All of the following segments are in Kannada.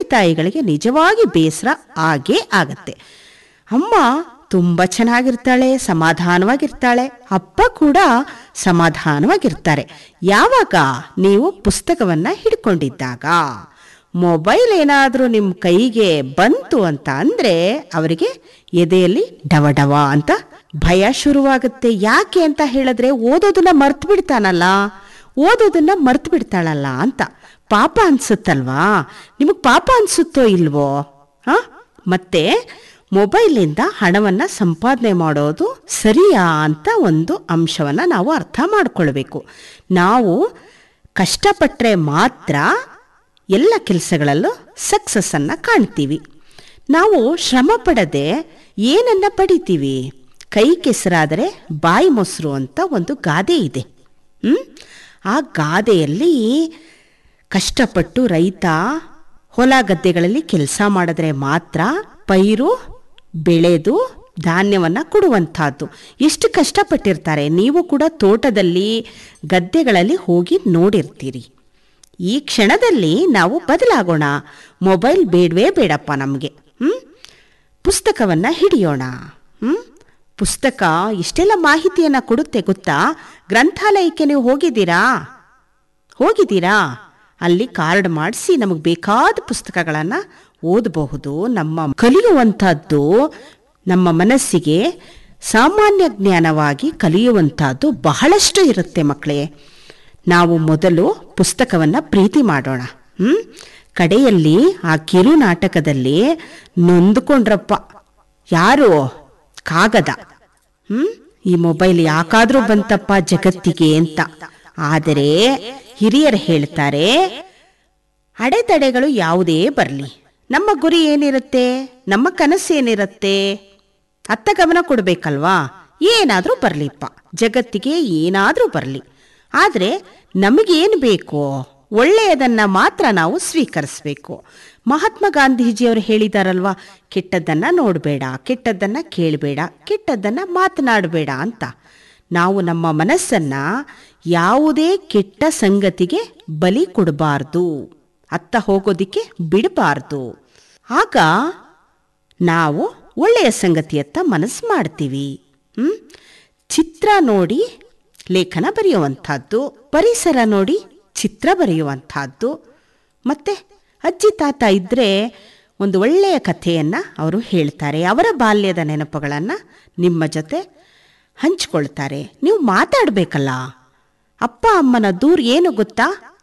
ತಾಯಿಗಳಿಗೆ ನಿಜವಾಗಿ ಬೇಸರ ಆಗೇ ಆಗತ್ತೆ ಅಮ್ಮ ತುಂಬ ಚೆನ್ನಾಗಿರ್ತಾಳೆ ಸಮಾಧಾನವಾಗಿರ್ತಾಳೆ ಅಪ್ಪ ಕೂಡ ಸಮಾಧಾನವಾಗಿರ್ತಾರೆ ಯಾವಾಗ ನೀವು ಪುಸ್ತಕವನ್ನ ಹಿಡ್ಕೊಂಡಿದ್ದಾಗ ಮೊಬೈಲ್ ಏನಾದರೂ ನಿಮ್ಮ ಕೈಗೆ ಬಂತು ಅಂತ ಅಂದರೆ ಅವರಿಗೆ ಎದೆಯಲ್ಲಿ ಡವಡವ ಅಂತ ಭಯ ಶುರುವಾಗುತ್ತೆ ಯಾಕೆ ಅಂತ ಹೇಳಿದ್ರೆ ಓದೋದನ್ನ ಮರ್ತು ಬಿಡ್ತಾನಲ್ಲ ಓದೋದನ್ನ ಮರ್ತು ಬಿಡ್ತಾಳಲ್ಲ ಅಂತ ಪಾಪ ಅನ್ಸುತ್ತಲ್ವಾ ನಿಮಗೆ ಪಾಪ ಅನ್ಸುತ್ತೋ ಇಲ್ವೋ ಹಾ ಮತ್ತೆ ಮೊಬೈಲಿಂದ ಹಣವನ್ನು ಸಂಪಾದನೆ ಮಾಡೋದು ಸರಿಯಾ ಅಂತ ಒಂದು ಅಂಶವನ್ನು ನಾವು ಅರ್ಥ ಮಾಡ್ಕೊಳ್ಬೇಕು ನಾವು ಕಷ್ಟಪಟ್ಟರೆ ಮಾತ್ರ ಎಲ್ಲ ಕೆಲಸಗಳಲ್ಲೂ ಸಕ್ಸಸ್ಸನ್ನು ಕಾಣ್ತೀವಿ ನಾವು ಶ್ರಮ ಪಡದೆ ಏನನ್ನ ಪಡಿತೀವಿ ಕೈ ಕೆಸರಾದರೆ ಬಾಯಿ ಮೊಸರು ಅಂತ ಒಂದು ಗಾದೆ ಇದೆ ಹ್ಮ್? ಆ ಗಾದೆಯಲ್ಲಿ ಕಷ್ಟಪಟ್ಟು ರೈತ ಹೊಲ ಗದ್ದೆಗಳಲ್ಲಿ ಕೆಲಸ ಮಾಡಿದ್ರೆ ಮಾತ್ರ ಪೈರು ಬೆಳೆದು ಧಾನ್ಯವನ್ನು ಕೊಡುವಂಥದ್ದು ಎಷ್ಟು ಕಷ್ಟಪಟ್ಟಿರ್ತಾರೆ ನೀವು ಕೂಡ ತೋಟದಲ್ಲಿ ಗದ್ದೆಗಳಲ್ಲಿ ಹೋಗಿ ನೋಡಿರ್ತೀರಿ ಈ ಕ್ಷಣದಲ್ಲಿ ನಾವು ಬದಲಾಗೋಣ ಮೊಬೈಲ್ ಬೇಡವೇ ಬೇಡಪ್ಪ ನಮಗೆ ಹ್ಞೂ ಪುಸ್ತಕವನ್ನು ಹಿಡಿಯೋಣ ಹ್ಞೂ ಪುಸ್ತಕ ಇಷ್ಟೆಲ್ಲ ಮಾಹಿತಿಯನ್ನು ಕೊಡುತ್ತೆ ಗೊತ್ತಾ ಗ್ರಂಥಾಲಯಕ್ಕೆ ನೀವು ಹೋಗಿದ್ದೀರಾ ಹೋಗಿದ್ದೀರಾ ಅಲ್ಲಿ ಕಾರ್ಡ್ ಮಾಡಿಸಿ ನಮಗೆ ಬೇಕಾದ ಪುಸ್ತಕಗಳನ್ನು ಓದಬಹುದು ನಮ್ಮ ಕಲಿಯುವಂಥದ್ದು ನಮ್ಮ ಮನಸ್ಸಿಗೆ ಸಾಮಾನ್ಯ ಜ್ಞಾನವಾಗಿ ಕಲಿಯುವಂಥದ್ದು ಬಹಳಷ್ಟು ಇರುತ್ತೆ ಮಕ್ಕಳೇ ನಾವು ಮೊದಲು ಪುಸ್ತಕವನ್ನು ಪ್ರೀತಿ ಮಾಡೋಣ ಹ್ಮ್? ಕಡೆಯಲ್ಲಿ ಆ ಕಿರು ನಾಟಕದಲ್ಲಿ ನೊಂದ್ಕೊಂಡ್ರಪ್ಪ ಯಾರು ಕಾಗದ ಹ್ಮ್ ಈ ಮೊಬೈಲ್ ಯಾಕಾದ್ರೂ ಬಂತಪ್ಪ ಜಗತ್ತಿಗೆ ಅಂತ ಆದರೆ ಹಿರಿಯರು ಹೇಳ್ತಾರೆ ಅಡೆತಡೆಗಳು ಯಾವುದೇ ಬರಲಿ ನಮ್ಮ ಗುರಿ ಏನಿರುತ್ತೆ ನಮ್ಮ ಕನಸು ಏನಿರುತ್ತೆ ಅತ್ತ ಗಮನ ಕೊಡಬೇಕಲ್ವಾ ಏನಾದರೂ ಬರಲಿಪ್ಪ ಜಗತ್ತಿಗೆ ಏನಾದರೂ ಬರಲಿ ಆದರೆ ನಮಗೇನು ಬೇಕೋ ಒಳ್ಳೆಯದನ್ನ ಮಾತ್ರ ನಾವು ಸ್ವೀಕರಿಸಬೇಕು ಮಹಾತ್ಮ ಗಾಂಧೀಜಿಯವರು ಹೇಳಿದಾರಲ್ವಾ ಕೆಟ್ಟದ್ದನ್ನ ನೋಡಬೇಡ ಕೆಟ್ಟದ್ದನ್ನ ಕೇಳಬೇಡ ಕೆಟ್ಟದ್ದನ್ನ ಮಾತನಾಡಬೇಡ ಅಂತ ನಾವು ನಮ್ಮ ಮನಸ್ಸನ್ನ ಯಾವುದೇ ಕೆಟ್ಟ ಸಂಗತಿಗೆ ಬಲಿ ಕೊಡಬಾರ್ದು ಅತ್ತ ಹೋಗೋದಿಕ್ಕೆ ಬಿಡಬಾರ್ದು ಆಗ ನಾವು ಒಳ್ಳೆಯ ಸಂಗತಿಯತ್ತ ಮನಸ್ಸು ಮಾಡ್ತೀವಿ ಹ್ಮ್? ಚಿತ್ರ ನೋಡಿ ಲೇಖನ ಬರೆಯುವಂಥದ್ದು ಪರಿಸರ ನೋಡಿ ಚಿತ್ರ ಬರೆಯುವಂಥದ್ದು ಮತ್ತೆ ಅಜ್ಜಿ ತಾತ ಇದ್ದರೆ ಒಂದು ಒಳ್ಳೆಯ ಕಥೆಯನ್ನು ಅವರು ಹೇಳ್ತಾರೆ ಅವರ ಬಾಲ್ಯದ ನೆನಪುಗಳನ್ನು ನಿಮ್ಮ ಜೊತೆ ಹಂಚ್ಕೊಳ್ತಾರೆ ನೀವು ಮಾತಾಡಬೇಕಲ್ಲ ಅಪ್ಪ ಅಮ್ಮನ ದೂರ ಏನು ಗೊತ್ತಾ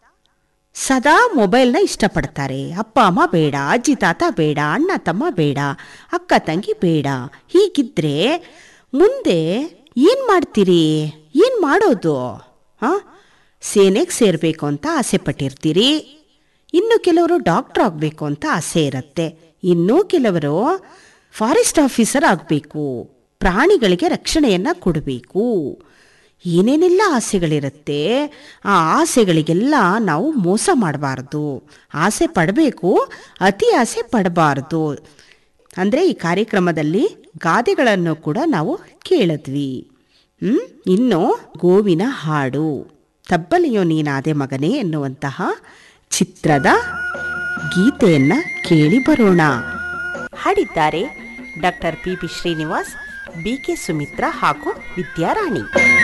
ಸದಾ ಮೊಬೈಲ್ನ ಇಷ್ಟಪಡ್ತಾರೆ ಅಪ್ಪ ಅಮ್ಮ ಬೇಡ ಅಜ್ಜಿ ತಾತ ಬೇಡ ಅಣ್ಣ ತಮ್ಮ ಬೇಡ ಅಕ್ಕ ತಂಗಿ ಬೇಡ ಹೀಗಿದ್ರೆ ಮುಂದೆ ಏನು ಮಾಡ್ತೀರಿ ಏನು ಮಾಡೋದು ಹಾಂ ಸೇನೆಗೆ ಸೇರಬೇಕು ಅಂತ ಆಸೆ ಪಟ್ಟಿರ್ತೀರಿ ಇನ್ನು ಕೆಲವರು ಡಾಕ್ಟರ್ ಆಗಬೇಕು ಅಂತ ಆಸೆ ಇರುತ್ತೆ ಇನ್ನೂ ಕೆಲವರು ಫಾರೆಸ್ಟ್ ಆಫೀಸರ್ ಆಗಬೇಕು ಪ್ರಾಣಿಗಳಿಗೆ ರಕ್ಷಣೆಯನ್ನು ಕೊಡಬೇಕು ಏನೇನೆಲ್ಲ ಆಸೆಗಳಿರುತ್ತೆ ಆ ಆಸೆಗಳಿಗೆಲ್ಲ ನಾವು ಮೋಸ ಮಾಡಬಾರ್ದು ಆಸೆ ಪಡಬೇಕು ಅತಿ ಆಸೆ ಪಡಬಾರ್ದು ಅಂದರೆ ಈ ಕಾರ್ಯಕ್ರಮದಲ್ಲಿ ಗಾದೆಗಳನ್ನು ಕೂಡ ನಾವು ಕೇಳಿದ್ವಿ ಹ್ಮ್? ಇನ್ನು ಗೋವಿನ ಹಾಡು ತಬ್ಬಲಿಯೋ ನೀನಾದೆ ಮಗನೇ ಎನ್ನುವಂತಹ ಚಿತ್ರದ ಗೀತೆಯನ್ನ ಕೇಳಿ ಬರೋಣ ಹಾಡಿದ್ದಾರೆ doctor P B Srinivas B K Sumitra ಹಾಗೂ ವಿದ್ಯಾರಾಣಿ